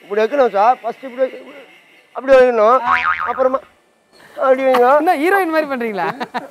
இப்படி வைக்கணும் sir first இப்படி வைக்க- இப்படி- அப்படி வைக்கணும் அப்புறமா அப்படி வைங்க என்ன ஹீரோயின் மாதிரி பண்றீங்களா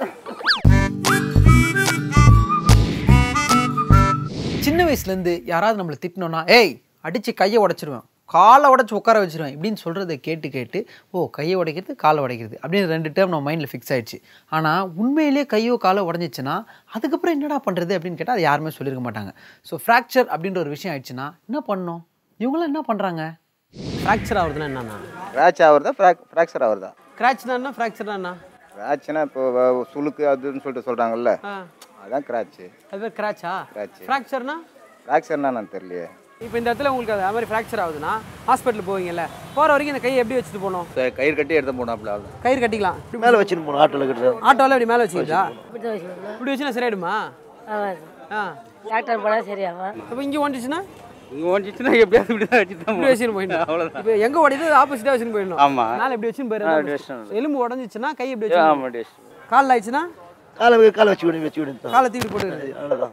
சின்ன வயசுலேருந்து யாராவது நம்மளை திட்டினோன்னா ஏய் அடித்து கையை உடைச்சிருவேன் காலை உடைச்சு உட்கார வச்சிருவேன் இப்படின்னு சொல்கிறத கேட்டு கேட்டு ஓ கையை உடைக்கிறது காலை உடைக்கிறது அப்படின்னு ரெண்டு டேர்ம் நம்ம மைண்டில் ஃபிக்ஸ் ஆயிடுச்சு ஆனால் உண்மையிலேயே கையோ காலோ உடஞ்சிச்சுன்னா அதுக்கப்புறம் என்னடா பண்ணுறது அப்படின்னு கேட்டால் அது யாருமே சொல்லியிருக்க மாட்டாங்க ஸோ ஃப்ராக்சர் அப்படின்ற ஒரு விஷயம் ஆயிடுச்சுன்னா என்ன பண்ணணும் இவங்களாம் என்ன பண்ணுறாங்க ஃப்ராக்சர் ஆகுறதுன்னா என்னண்ணா ஸ்க்ராட்ச் ஆகுறதா ஃப்ராக்சர் ஆகுறதா கிராச்னா என்ன ஃப்ராக்சர்னா என்ன ஸ்க்ராட்ச்னா இப்போ வ- சுளுக்கு அதுன்னு சொல்லிட்டு சொல்கிறாங்கல்ல ஆ அதான் கிராட்ச் அது பேர் கிராச்சா கிராட்ச் ஃப்ராக்சர்னா ஃப்ராக்சர்னா நான் தெரியலையே இப்போ இந்த இடத்துல உங்களுக்கு அது மாதிரி ஃப்ராக்சர் ஆகுதுன்னா ஹாஸ்பிட்டல் போவீங்கல்ல போகிற வரைக்கும் இந்த கையை எப்படி வச்சுட்டு போகணும் கயிறு கட்டி எடுத்து போனாப்ல ஆகுது கயிறு கட்டிக்கலாம் மேலே வச்சுன்னு போகணும் ஆட்டோவில் கிட்ட ஆட்டோவில் இப்படி மேலே வச்சுக்கிட்டா இப்படி தான் வச்சுக்கணும் இப்படி வச்சுனா சரியாயிடுமா ஆமாம் ஆ டாக்டர் போனால் சரியாகும் இப்போ இங்கே ஓடிச்சுன்னா இங்கே ஓடிச்சுன்னா எப்படியாவது இப்படி தான் வச்சு தான் இப்படி வச்சுன்னு போயிடணும் அவ்வளோதான் இப்போ எங்கே ஓடிது ஆப்போசிட்டாக வச்சுன்னு போயிடணும் ஆமா. மேலே இப்படி வச்சுன்னு இப்படி போயிடும் வச்சுட்டு எலும்பு உடஞ்சிச்சுன்னா கை இப்படி ஆமாம் வச்சு அப்படி காலில் ஆயிடுச்சுன்னா காலை காலை வச்சு விடுங்க வச்சு விடுங்க காலை தூக்கி போட்டு அவ்வளோதான்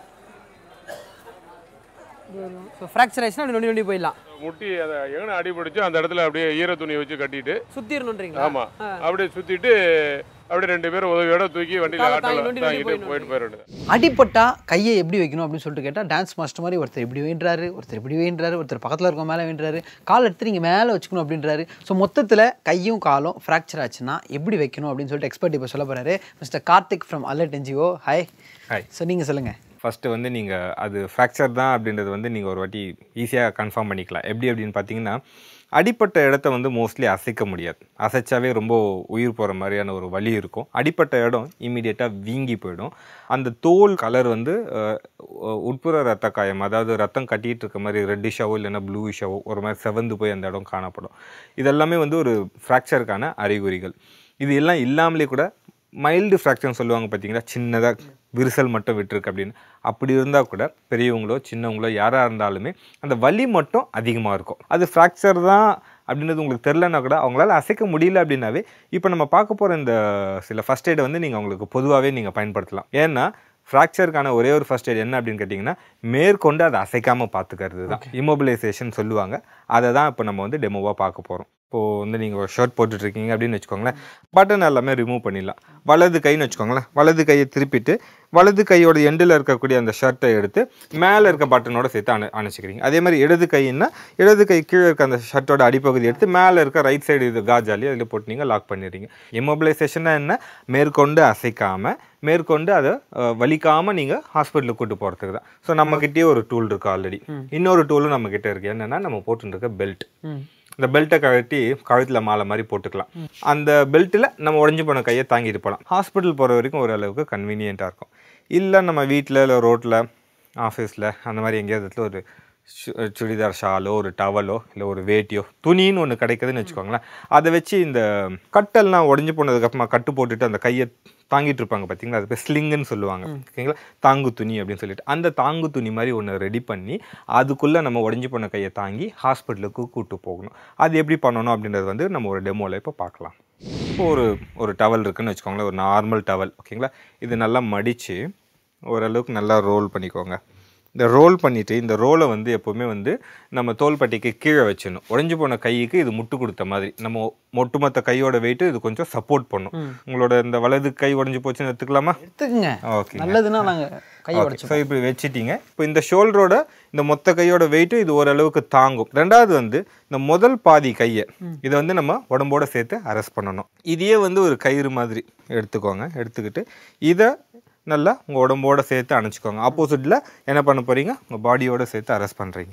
ஸோ ஃப்ராக்சர் ஆயிடுச்சுன்னா அப்படி நொண்டி நொண்டி போயிடலாம் முட்டி அதை எங்கன அடிபிடிச்சு அந்த இடத்துல அப்படியே ஈர துணியை வச்சு கட்டிட்டு சுற்றிடணுன்றீங்களா ஆமா அப்படியே சுத்திட்டு அப்படியே ரெண்டு பேரும் உதவியோட தூக்கி வண்டியில காலை தாங்கி ஆட்டோல நொண்டி நொண்டி தாங்கிட்டு போயிடணும். போயிட்டு போயிட வேண்டியது அடிப்பட்டா கையை எப்படி வைக்கணும் அப்படின்னு சொல்லிட்டு கேட்டால் டான்ஸ் மாஸ்டர் மாதிரி ஒருத்தர் இப்படி வேண்டுறாரு ஒருத்தர் இப்படி வேண்டுறாரு ஒருத்தர் பக்கத்தில் இருக்க மேலே வேண்டுறாரு கால் எடுத்து நீங்கள் மேலே வச்சுக்கணும் அப்படின்றாரு ஸோ மொத்தத்தில் கையும் காலும் ஃப்ராக்சர் ஆச்சுன்னா எப்படி வைக்கணும் அப்படின்னு சொல்லிட்டு எக்ஸ்பர்ட் இப்போ சொல்ல போகிறாரு mister Karthik from alert NGO hi Hi. So நீங்கள் சொல்லுங்கள் ஃபஸ்ட்டு வந்து நீங்கள் அது ஃப்ராக்சர் தான் அப்படின்றது வந்து நீங்கள் ஒரு வாட்டி ஈஸியாக கன்ஃபார்ம் பண்ணிக்கலாம் எப்படி அப்படின்னு பார்த்தீங்கன்னா அடிப்பட்ட இடத்த வந்து மோஸ்ட்லி அசைக்க முடியாது அசைச்சாவே ரொம்ப உயிர் போகிற மாதிரியான ஒரு வலி இருக்கும் அடிப்பட்ட இடம் இமீடியட்டாக வீங்கி போயிடும் அந்த தோல் கலர் வந்து அஹ், உ- உட்புற ரத்த காயம் அதாவது ரத்தம் கட்டிகிட்டு இருக்க மாதிரி ரெட்டிஷாவோ இல்லைன்னா ப்ளூயிஷாவோ ஒரு மாதிரி செவந்து போய் அந்த இடம் காணப்படும் இதெல்லாமே வந்து ஒரு ஃப்ராக்சருக்கான அறிகுறிகள் இது எல்லாம் இல்லாமலே கூட மைல்டு ஃப்ராக்சர்னு சொல்லுவாங்க பார்த்தீங்களா சின்னதாக விரிசல் மட்டும் விட்டுருக்கு அப்படின்னு அப்படி இருந்தால் கூட பெரியவங்களோ சின்னவங்களோ யாராக இருந்தாலுமே அந்த வலி மட்டும் அதிகமாக இருக்கும் அது ஃப்ராக்சர் தான் அப்படின்றது உங்களுக்கு தெரிலனா கூட அவங்களால அசைக்க முடியல அப்படின்னாவே இப்போ நம்ம பார்க்க போகிற இந்த சில ஃபஸ்ட் எய்டை வந்து நீங்கள் அவங்களுக்கு பொதுவாகவே நீங்கள் பயன்படுத்தலாம் ஏன்னா ஃப்ராக்சருக்கான ஒரே ஒரு ஃபர்ஸ்ட் எய்ட் என்ன அப்படின்னு கேட்டிங்கன்னா மேற்கொண்டு அதை அசைக்காமல் பார்த்துக்கிறது தான் இமோபிலைசேஷன் சொல்லுவாங்க அதை தான் இப்போ நம்ம வந்து டெமோவாக பார்க்க போகிறோம் இப்போது வந்து நீங்கள் ஒரு ஷர்ட் போட்டுட்ருக்கீங்க அப்படின்னு வச்சுக்கோங்களேன் பட்டன் எல்லாமே ரிமூவ் பண்ணிடலாம் வலது கைன்னு வச்சுக்கோங்களேன் வலது கையை திருப்பிட்டு வலது கையோட எண்டில் இருக்கக்கூடிய அந்த ஷர்ட்டை எடுத்து மேலே இருக்க பட்டனோட சேர்த்து அணை அணைச்சிக்கிறீங்க அதே மாதிரி இடது கைன்னா இடது கை கீழே இருக்க அந்த ஷர்ட்டோட அடிப்பகுதி எடுத்து மேலே இருக்க ரைட் சைடு இது காஜாலி அதில் போட்டு நீங்கள் லாக் பண்ணிடுறீங்க இமோபிலைசேஷன்னா என்ன மேற்கொண்டு அசைக்காமல் மேற்கொண்டு அதை அஹ், வலிக்காம நீங்கள் ஹாஸ்பிட்டலுக்கு கூட்டு போகிறதுக்கு தான் ஸோ நம்மக்கிட்டே ஒரு டூல் இருக்குது ஆல்ரெடி இன்னொரு டூலும் நம்மக்கிட்ட இருக்குது என்னென்னா நம்ம போட்டுருக்க பெல்ட் இந்த பெல்ட்டை கழட்டி கழுத்தில் மாலை மாதிரி போட்டுக்கலாம் அந்த பெல்ட்டில் நம்ம உடஞ்சி போன கையை தாங்கிட்டு போகலாம் ஹாஸ்பிட்டல் போகிற வரைக்கும் ஓரளவுக்கு கன்வீனியண்ட்டாக இருக்கும் இல்லை நம்ம வீட்டில் இல்லை ரோட்டில் ஆஃபீஸில் அந்த மாதிரி எங்கேயாவது இடத்துல ஒரு சு- சுடிதார் ஷாலோ ஒரு டவலோ இல்லை ஒரு வேட்டியோ துணின்னு ஒன்று கிடைக்குதுன்னு வச்சுக்கோங்களேன் அதை வச்சு இந்த கட்டெல்லாம் உடஞ்சி போனதுக்கப்புறமா கட்டு போட்டுட்டு அந்த கையை தாங்கிட்டு இருப்பாங்க பார்த்தீங்களா அது பேர் ஸ்லிங்குன்னு சொல்லுவாங்க ஓகேங்களா தாங்கு துணி அப்படின்னு சொல்லிட்டு அந்த தாங்கு துணி மாதிரி ஒன்று ரெடி பண்ணி அதுக்குள்ளே நம்ம உடஞ்சி போன கையை தாங்கி ஹாஸ்பிட்டலுக்கு கூட்டு போகணும் அது எப்படி பண்ணணும் அப்படின்றது வந்து நம்ம ஒரு டெமோவில் இப்போ பார்க்கலாம் இப்போ ஒரு ஒரு டவல் இருக்குன்னு வச்சுக்கோங்களேன் ஒரு நார்மல் டவல் ஓகேங்களா இது நல்லா மடித்து ஓரளவுக்கு நல்லா ரோல் பண்ணிக்கோங்க இந்த ரோல் பண்ணிவிட்டு இந்த ரோலை வந்து எப்போவுமே வந்து நம்ம தோள்பட்டைக்கு கீழே வச்சிடணும் உடைஞ்சு போன கைக்கு இது முட்டு கொடுத்த மாதிரி நம்ம ஒட்டுமொத்த கையோட வெயிட்டு இது கொஞ்சம் சப்போர்ட் பண்ணும் உங்களோட இந்த வலது கை உடஞ்சி போச்சுன்னு எடுத்துக்கலாமா எடுத்துக்குங்க ஓகே நல்லதுன்னா நாங்கள் கையை ஓகே உடச்சு ஸோ இப்படி வச்சிட்டீங்க இப்போ இந்த ஷோல்டரோட இந்த மொத்த கையோட வெயிட்டும் இது ஓரளவுக்கு தாங்கும் ரெண்டாவது வந்து இந்த முதல் பாதி கையை இதை வந்து நம்ம உடம்போட சேர்த்து அரெஸ்ட் பண்ணணும் இதையே வந்து ஒரு கயிறு மாதிரி எடுத்துக்கோங்க எடுத்துக்கிட்டு இதை நல்லா உங்கள் உடம்போட சேர்த்து அணைச்சிக்கோங்க ஆப்போசிட்டில் என்ன பண்ண போகிறீங்க உங்கள் பாடியோட சேர்த்து அரெஸ்ட் பண்ணுறீங்க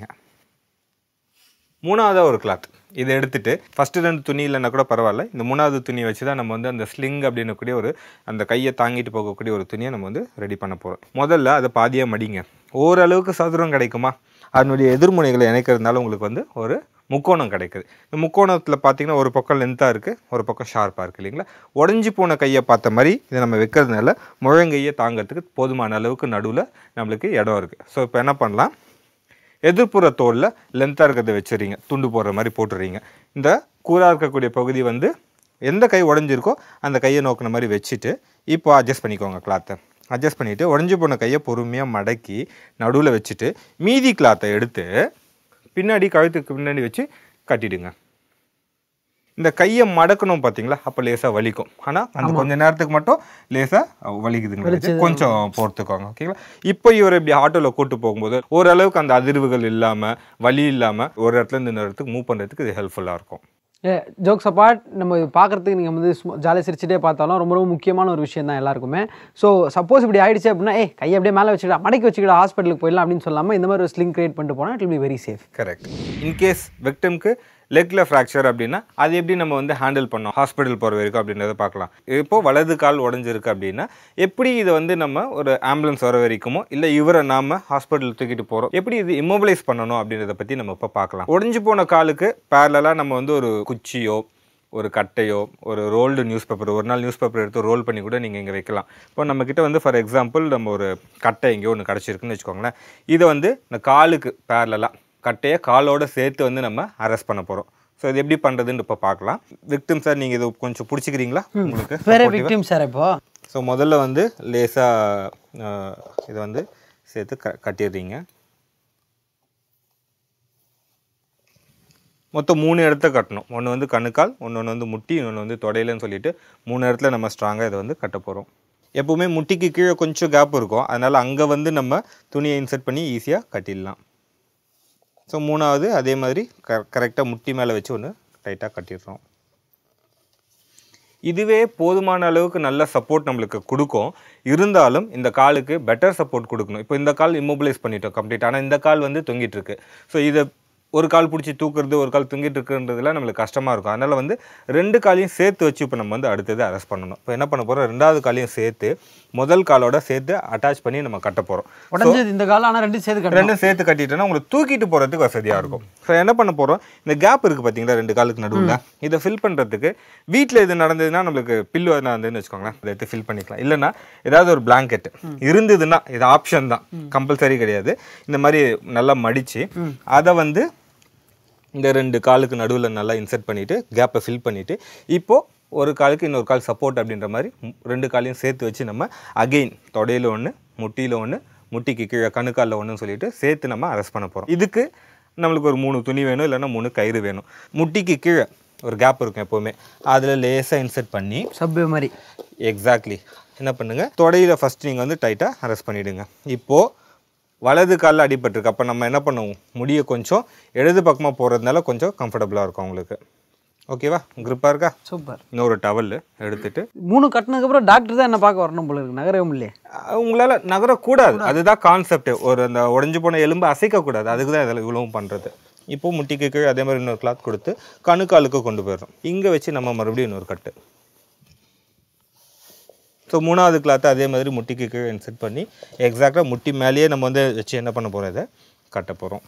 மூணாவதாக ஒரு கிளாத் இதை எடுத்துட்டு ஃபஸ்ட்டு ரெண்டு துணி இல்லைன்னா கூட பரவாயில்ல இந்த மூணாவது துணியை வச்சு தான் நம்ம வந்து அந்த ஸ்லிங் அப்படின்னக்கூடிய ஒரு அந்த கையை தாங்கிட்டு போகக்கூடிய ஒரு துணியை நம்ம வந்து ரெடி பண்ண போகிறோம் முதல்ல அதை பாதியாக மடிங்க ஓரளவுக்கு சதுரம் கிடைக்குமா அதனுடைய எதிர்முனைகளை இணைக்கிறதுனால உங்களுக்கு வந்து ஒரு முக்கோணம் கிடைக்குது இந்த முக்கோணத்தில் பார்த்தீங்கன்னா ஒரு பக்கம் லென்த்தாக இருக்குது ஒரு பக்கம் ஷார்ப்பாக இருக்குது இல்லைங்களா உடஞ்சி போன கையை பார்த்த மாதிரி இதை நம்ம வைக்கிறதுனால முழங்கையை தாங்கிறதுக்கு போதுமான அளவுக்கு நடுவில் நம்மளுக்கு இடம் இருக்குது ஸோ இப்போ என்ன பண்ணலாம் எதிர்ப்புற தோலில் லென்த்தாக இருக்கிறத வச்சுறீங்க துண்டு போடுற மாதிரி போட்டுறீங்க இந்த கூராக இருக்கக்கூடிய பகுதி வந்து எந்த கை உடஞ்சிருக்கோ அந்த கையை நோக்கின மாதிரி வச்சுட்டு இப்போ அட்ஜஸ்ட் பண்ணிக்கோங்க கிளாத்தை அட்ஜஸ்ட் பண்ணிவிட்டு உடஞ்சி போன கையை பொறுமையாக மடக்கி நடுவில் வச்சுட்டு மீதி கிளாத்தை எடுத்து பின்னாடி கழுத்துக்கு பின்னாடி வச்சு கட்டிடுங்க இந்த கையை மடக்கணும் பார்த்தீங்களா அப்போ லேசாக வலிக்கும் ஆனால் அந்த கொஞ்ச நேரத்துக்கு மட்டும் லேசாக வலிக்குதுங்க கொஞ்சம் பொறுத்துக்கோங்க ஓகேங்களா இப்போ இவர் இப்படி ஆட்டோவில் கூட்டு போகும்போது ஓரளவுக்கு அந்த அதிர்வுகள் இல்லாமல் வலி இல்லாமல் ஒரு இடத்துல இருந்து இன்னொரு இடத்துக்கு மூவ் பண்ணுறதுக்கு இது ஹெல்ப்ஃபுல்லாக இருக்கும் ஜோக்ஸ் அப்பார்ட் நம்ம இது பார்க்கறதுக்கு நீங்கள் வந்து ஜாலியாக சிரிச்சுட்டே பார்த்தாலும் ரொம்ப ரொம்ப முக்கியமான ஒரு விஷயம் தான் எல்லாருக்குமே ஸோ சப்போஸ் இப்படி ஆயிடுச்சு அப்படின்னா ஏய் கையை அப்படியே மேலே வச்சுக்கிடா மடக்கி வச்சுக்கிடா ஹாஸ்பிட்டலுக்கு போயிடலாம் அப்படின்னு சொல்லாமல் இந்த மாதிரி ஒரு ஸ்லிங் கிரியேட் பண்ணிட்டு போனால் it will be very safe correct in case விக்டிம்க்கு லெக்கில் ஃப்ராக்சர் அப்படின்னா அது எப்படி நம்ம வந்து ஹேண்டில் பண்ணோம் ஹாஸ்பிட்டல் போகிற வரைக்கும் அப்படின்றத பார்க்கலாம் இப்போ வலது கால் உடஞ்சிருக்கு அப்படின்னா எப்படி இதை வந்து நம்ம ஒரு ஆம்புலன்ஸ் வர வரைக்குமோ இல்லை இவரை நாம ஹாஸ்பிட்டல் தூக்கிட்டு போகிறோம் எப்படி இது இம்மோபிலைஸ் பண்ணணும் அப்படின்றத பற்றி நம்ம இப்போ பார்க்கலாம் உடஞ்சி போன காலுக்கு பேரலாக நம்ம வந்து ஒரு குச்சியோ ஒரு கட்டையோ ஒரு ரோல்டு நியூஸ் பேப்பர் ஒரு நாள் நியூஸ் பேப்பர் எடுத்து ரோல் பண்ணி கூட நீங்கள் இங்கே வைக்கலாம் இப்போ நம்மக்கிட்ட வந்து ஃபார் எக்ஸாம்பிள் நம்ம ஒரு கட்டை எங்கேயோ ஒன்று கிடச்சிருக்குன்னு வச்சுக்கோங்களேன் இதை வந்து இந்த காலுக்கு பேரலாக கட்டையை காலோட சேர்த்து வந்து நம்ம அரெஸ்ட் பண்ண போகிறோம் ஸோ இது எப்படி பண்ணுறதுன்னு இப்போ பார்க்கலாம் விக்டிம் சார் நீங்கள் இது கொஞ்சம் பிடிச்சிக்கிறீங்களா உங்களுக்கு வேற விக்டிம் சார் இப்போ ஸோ முதல்ல வந்து லேசாக இதை வந்து சேர்த்து க கட்டிடுறீங்க மொத்தம் மூணு இடத்த கட்டணும் ஒன்று வந்து கணுக்கால் ஒன்று வந்து முட்டி இன்னொன்று வந்து தொடையிலன்னு சொல்லிட்டு மூணு இடத்துல நம்ம ஸ்ட்ராங்காக இதை வந்து கட்ட போகிறோம் எப்போவுமே முட்டிக்கு கீழே கொஞ்சம் கேப் இருக்கும் அதனால் அங்கே வந்து நம்ம துணியை இன்சர்ட் பண்ணி ஈஸியாக கட்டிடலாம் ஸோ மூணாவது அதே மாதிரி க கரெக்டாக முட்டி மேலே வச்சு ஒன்று டைட்டாக கட்டிடுறோம் இதுவே போதுமான அளவுக்கு நல்ல சப்போர்ட் நம்மளுக்கு கொடுக்கும் இருந்தாலும் இந்த காலுக்கு பெட்டர் சப்போர்ட் கொடுக்கணும் இப்போ இந்த கால் இம்மோபிலைஸ் பண்ணிட்டோம் கம்ப்ளீட் ஆனால் இந்த கால் வந்து தொங்கிட்டு இருக்கு ஸோ இதை ஒரு கால் பிடிச்சி தூக்குறது ஒரு கால் தொங்கிட்டு இருக்குன்றதுல நம்மளுக்கு கஷ்டமாக இருக்கும் அதனால் வந்து ரெண்டு காலையும் சேர்த்து வச்சு இப்போ நம்ம வந்து அடுத்தது அரெஸ்ட் பண்ணணும் இப்போ என்ன பண்ண போகிறோம் ரெண்டாவது காலையும் சேர்த்து முதல் காலோட சேர்த்து அட்டாச் பண்ணி நம்ம கட்ட போகிறோம் உடஞ்சது இந்த காலம் ஆனால் ரெண்டு சேர்த்து கட்டணும் ரெண்டும் சேர்த்து கட்டிட்டோன்னா உங்களுக்கு தூக்கிட்டு போகிறதுக்கு வசதியாக இருக்கும் ஸோ என்ன பண்ண போகிறோம் இந்த கேப் இருக்குது பார்த்தீங்களா ரெண்டு காலுக்கு நடுவில் இதை ஃபில் பண்ணுறதுக்கு வீட்டில் இது நடந்ததுன்னா நம்மளுக்கு பில்லு நடந்ததுன்னு வச்சுக்கோங்களேன் இதை எடுத்து ஃபில் பண்ணிக்கலாம் இல்லைன்னா ஏதாவது ஒரு பிளாங்கெட் இருந்ததுன்னா இது ஆப்ஷன் தான் கம்பல்சரி கிடையாது இந்த மாதிரி நல்லா மடித்து அதை வந்து இந்த ரெண்டு காலுக்கு நடுவில் நல்லா இன்சர்ட் பண்ணிவிட்டு கேப்பை ஃபில் பண்ணிவிட்டு இப்போது ஒரு காலுக்கு இன்னொரு கால் சப்போர்ட் அப்படின்ற மாதிரி ம், ரெண்டு காலையும் சேர்த்து வச்சு நம்ம அகெயின் தொடையில் ஒன்று முட்டியில் ஒன்று முட்டிக்கு கீழே கணுக்காலில் ஒன்றுன்னு சொல்லிட்டு சேர்த்து நம்ம அரெஸ்ட் பண்ண போகிறோம் இதுக்கு நம்மளுக்கு ஒரு மூணு துணி வேணும் இல்லைன்னா மூணு கயிறு வேணும் முட்டிக்கு கீழே ஒரு கேப் இருக்கும் எப்போவுமே அதில் லேசாக இன்சர்ட் பண்ணி சப்பு மாதிரி எக்ஸாக்ட்லி என்ன பண்ணுங்கள் தொடையில் ஃபஸ்ட் நீங்கள் வந்து டைட்டாக அரெஸ்ட் பண்ணிவிடுங்க இப்போது வலது காலில் அடிபட்டிருக்கு அப்போ நம்ம என்ன பண்ணுவோம் முடியை கொஞ்சம் இடது பக்கமாக போகிறதுனால கொஞ்சம் கம்ஃபர்டபுளாக இருக்கும் உங்களுக்கு ஓகேவா grip-ஆ இருக்கா சூப்பர் இன்னொரு டவல் எடுத்துட்டு மூணு கட்டினதுக்கப்புறம் டாக்டர் தான் என்ன பார்க்க வரணும் போல இருக்கு நகரவும் இல்லையே அஹ் உங்களால் நகரக்கூடாது அதுதான் கான்செப்ட் ஒரு அந்த உடஞ்சி போன எலும்பு அசைக்கக்கூடாது அதுக்கு தான் இதில் இவ்வளவும் பண்ணுறது இப்போ முட்டிக்கு கீழே அதே மாதிரி இன்னொரு கிளாத் கொடுத்து கணுக்காலுக்கு கொண்டு போயிடுறோம் இங்கே வச்சு நம்ம மறுபடியும் இன்னொரு கட்டு ஸோ மூணாவது கிளாத்தை அதே மாதிரி முட்டிக்கு கீழே இன்செர்ட் பண்ணி எக்ஸாக்டாக முட்டி மேலேயே நம்ம வந்து வச்சு என்ன பண்ண போகிறோம் இதை கட்ட போகிறோம்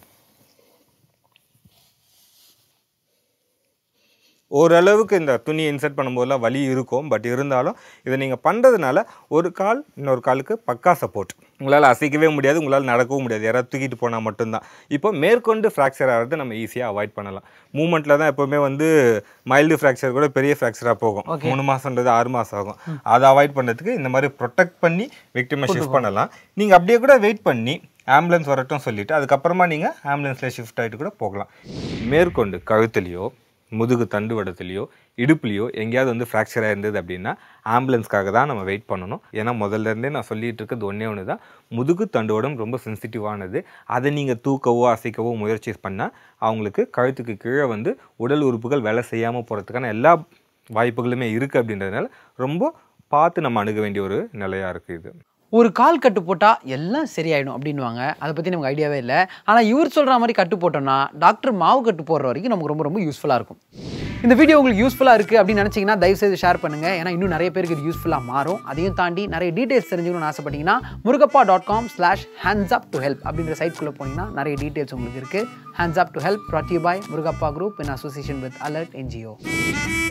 ஓரளவுக்கு இந்த துணியை இன்சர்ட் பண்ணும்போதெல்லாம் வலி இருக்கும் பட் இருந்தாலும் இதை நீங்கள் பண்ணுறதுனால ஒரு கால் இன்னொரு காலுக்கு பக்கா சப்போர்ட் உங்களால் அசைக்கவே முடியாது உங்களால் நடக்கவும் முடியாது யாராவது தூக்கிட்டு போனால் மட்டும்தான் இப்போ மேற்கொண்டு ஃப்ராக்சர் ஆகிறது நம்ம ஈஸியாக அவாய்ட் பண்ணலாம் மூமெண்ட்டில் தான் எப்போவுமே வந்து மைல்டு ஃப்ராக்சர் கூட பெரிய ஃப்ராக்சராக போகும் மூணு மாதன்றது ஆறு மாதம் ஆகும் அதை அவாய்ட் பண்ணுறதுக்கு இந்த மாதிரி ப்ரொடெக்ட் பண்ணி விக்டிமை ஷிஃப்ட் பண்ணலாம் நீங்கள் அப்படியே கூட வெயிட் பண்ணி ஆம்புலன்ஸ் வரட்டும் சொல்லிட்டு அதுக்கப்புறமா நீங்கள் ஆம்புலன்ஸில் ஷிஃப்ட் ஆகிட்டு கூட போகலாம் மேற்கொண்டு கழுத்துலையோ முதுகு தண்டுவடத்துலையோ இடுப்புலையோ எங்கேயாவது வந்து ஃப்ராக்சர் ஆயிருந்தது அப்படின்னா ஆம்புலன்ஸ்க்காக தான் நம்ம வெயிட் பண்ணணும் ஏன்னா முதல்ல இருந்தே நான் சொல்லிட்டு இருக்கிறது ஒன்றே ஒன்று தான் முதுகு தண்டுவடம் ரொம்ப சென்சிட்டிவானது அதை நீங்கள் தூக்கவோ அசைக்கவோ முயற்சி பண்ணால் அவங்களுக்கு கழுத்துக்கு கீழே வந்து உடல் உறுப்புகள் வேலை செய்யாமல் போகிறதுக்கான எல்லா வாய்ப்புகளுமே இருக்குது அப்படின்றதுனால ரொம்ப பார்த்து நம்ம அணுக வேண்டிய ஒரு நிலையாக இருக்குது இது ஒரு கால் கட்டு போட்டால் எல்லாம் சரியாயிடும் அப்படின்வாங்க அதை பற்றி நமக்கு ஐடியாவே இல்லை ஆனால் இவர் சொல்கிற மாதிரி கட்டு போட்டோம்னா டாக்டர் மாவு கட்டு போடுற வரைக்கும் நமக்கு ரொம்ப ரொம்ப யூஸ்ஃபுல்லாக இருக்கும் இந்த வீடியோ உங்களுக்கு யூஸ்ஃபுல்லாக இருக்குது அப்படின்னு நினச்சிங்கன்னா தயவுசெய்து ஷேர் பண்ணுங்கள் ஏன்னா இன்னும் நிறைய பேருக்கு இது யூஸ்ஃபுல்லாக மாறும் அதையும் தாண்டி நிறைய டீட்டெயில்ஸ் தெரிஞ்சுக்கணும்னு ஆசைப்பட்டீங்கன்னா Murugappa dot com slash hands up to help அப்படின்ற சைட்குள்ளே போனீங்கன்னா நிறைய டீட்டெயில்ஸ் உங்களுக்கு இருக்குது hands up to help brought you by Murugappa group in association with alert NGO